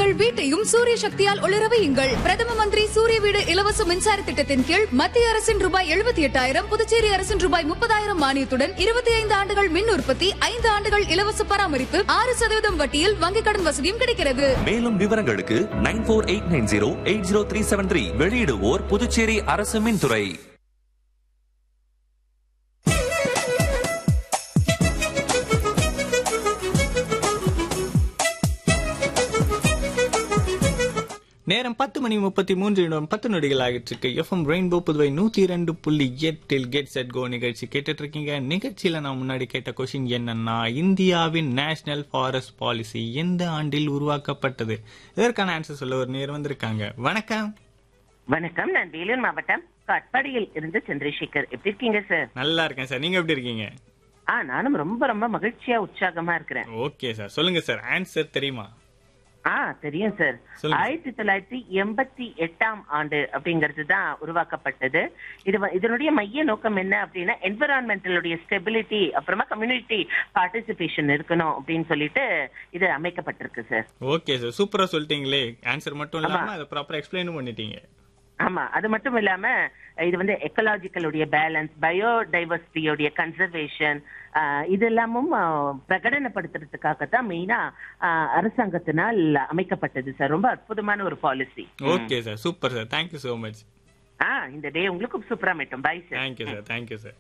உங்கள் வீட்டையும் சூரிய சக்தியால் ஒளிர வையுங்கள் பிரதம மந்திரி சூரிய வீடு இலவச மின்சார திட்டத்தின் கீழ் மத்திய அரசின் ரூபாய் எழுபத்தி எட்டாயிரம் புதுச்சேரி அரசின் ரூபாய் முப்பதாயிரம் மானியத்துடன் இருபத்தி ஐந்து ஆண்டுகள் மின் உற்பத்தி ஐந்து ஆண்டுகள் இலவச பராமரிப்பு ஆறு சதவீதம் வட்டியில் வங்கிக் கடன் வசதியும் கிடைக்கிறது மேலும் விவரங்களுக்கு nine four eight nine zero eight zero three seven three வெளியிடுவோர் புதுச்சேரி அரசு மின்துறை நேரம் பத்து மணி முப்பத்தி மூன்று நிமிடம் பத்து நொடிகள் ஆகிட்டு இருக்கு எஃப்எம் ரெயின்போ புதுவை நூத்தி ரெண்டு புள்ளி எட்டில் கெட் செட் கோ நிகழ்ச்சி கேட்டுட்டு இருக்கீங்க நிகழ்ச்சியில நான் முன்னாடி கேட்ட கொஸ்டின் என்னன்னா இந்தியாவின் நேஷனல் ஃபாரஸ்ட் பாலிசி எந்த ஆண்டில் உருவாக்கப்பட்டது இதற்கான ஆன்சர் சொல்ல ஒரு நேர் வந்திருக்காங்க வணக்கம் வணக்கம் நான் வேலூர் மாவட்டம் காட்பாடியில் இருந்து சந்திரசேகர் எப்படி இருக்கீங்க சார் நல்லா இருக்கேன் சார் நீங்க எப்படி இருக்கீங்க ஆ நானும் ரொம்ப ரொம்ப மகிழ்ச்சியா உற்சாகமா இருக்கிறேன் ஓகே சார் சொல்லுங்க சார் ஆன்சர் தெரியுமா ஆ தெரியும் சார் சொல்லுங்க. ஆயிரத்தி தொள்ளாயிரத்தி எண்பத்தி எட்டாம் ஆண்டு அப்படிங்கிறது தான் உருவாக்கப்பட்டது இது வ- இதனுடைய மைய நோக்கம் என்ன அப்படின்னா என்விரான்மெண்டலுடைய ஸ்டெபிலிட்டி அப்புறமா கம்யூனிட்டி பார்ட்டிசிபேஷன் இருக்கணும் அப்படின்னு சொல்லிட்டு இது அமைக்கப்பட்டிருக்கு சார் ஓகே சார் சூப்பரா சொல்லிட்டீங்களே ஆன்சர் மட்டும் இல்லாம அதை ப்ராப்பரா எக்ஸ்பிளைனும் பண்ணிட்டீங்க ஆமா அது மட்டும் இல்லாம இது வந்து எக்கலாஜிக்கலுடைய பேலன்ஸ் பயோடைவர்சிட்டியோடைய கன்சர்வேஷன் இது எல்லாமும் ஆஹ், பிரகடனப்படுத்துறதுக்காகத்தான் மெயினா அரசாங்கத்தினால் அமைக்கப்பட்டது சார் ரொம்ப அற்புதமான ஒரு policy okay sir super sir thank you so much ஆ இந்த டே உங்களுக்கும் சூப்பரா மேட்டும் bye sir thank you sir thank you sir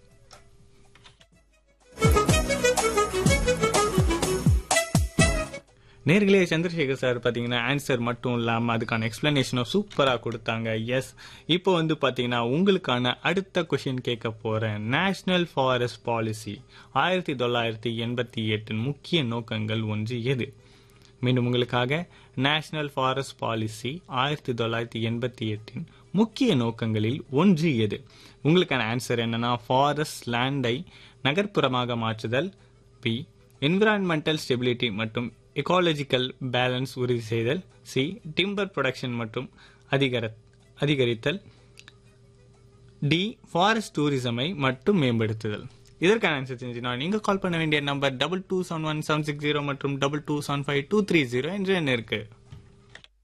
நேர்களே சந்திரசேகர் சார் பார்த்தீங்கன்னா ஆன்சர் மட்டும் இல்லாமல் அதுக்கான எக்ஸ்பிளனேஷனும் சூப்பராக கொடுத்தாங்க எஸ் இப்போ வந்து பார்த்தீங்கன்னா உங்களுக்கான அடுத்த கொஷின் கேட்க போகிறேன் நேஷனல் ஃபாரஸ்ட் பாலிசி ஆயிரத்தி தொள்ளாயிரத்தி எண்பத்தி எட்டின் முக்கிய நோக்கங்கள் ஒன்று எது மீண்டும் உங்களுக்காக நேஷனல் ஃபாரஸ்ட் பாலிசி ஆயிரத்தி தொள்ளாயிரத்தி எண்பத்தி எட்டின் முக்கிய நோக்கங்களில் ஒன்று எது உங்களுக்கான ஆன்சர் என்னன்னா ஃபாரஸ்ட் லேண்டை நகர்ப்புறமாக மாற்றுதல் பி என்விரான்மெண்டல் ஸ்டெபிலிட்டி மற்றும் எக்காலஜிக்கல் பேலன்ஸ் உறுதி செய்தல் சி டிம்பர் ப்ரொடக்ஷன் மற்றும் அதிகர அதிகரித்தல் டி ஃபாரஸ்ட் டூரிசமை மட்டும் மேம்படுத்துதல் இதற்கான ஆன்சர் தெரிஞ்சுனா நீங்க கால் பண்ண வேண்டிய number double two seven one seven six zero மற்றும் double two seven five two three zero என்ற எண் இருக்கு